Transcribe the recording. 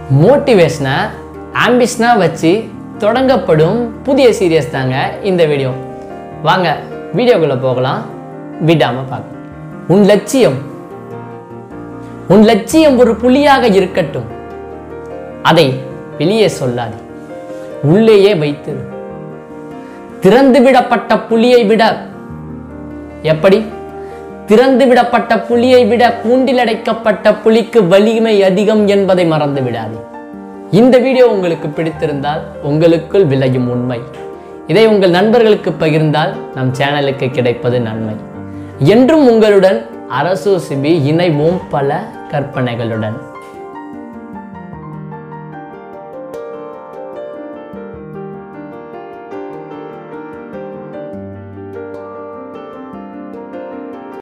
மோட்டிவேஷனை ஆம்பிஷனாக வச்சு தொடங்கப்படும் புதிய சீரியஸ் தாங்க இந்த வீடியோ வாங்க வீடியோக்குள்ளே போகலாம் விடாமல் பார்க்கலாம் உன் லட்சியம் உன் லட்சியம் ஒரு புலியாக இருக்கட்டும் அதை வெளியே சொல்லாதே உள்ளேயே வைத்திரு திறந்து விடப்பட்ட புலியை விட எப்படி திறந்து விடப்பட்ட புலியை விட கூண்டில் அடைக்கப்பட்ட புலிக்கு வலிமை அதிகம் என்பதை மறந்து விடாதே இந்த வீடியோ உங்களுக்கு பிடித்திருந்தால் உங்களுக்குள் விளையும் உண்மை இதை உங்கள் நண்பர்களுக்கு பகிர்ந்தால் நம் சேனலுக்கு கிடைப்பது நன்மை என்றும் உங்களுடன் அரசு சிபி இணைவோம் பல கற்பனைகளுடன்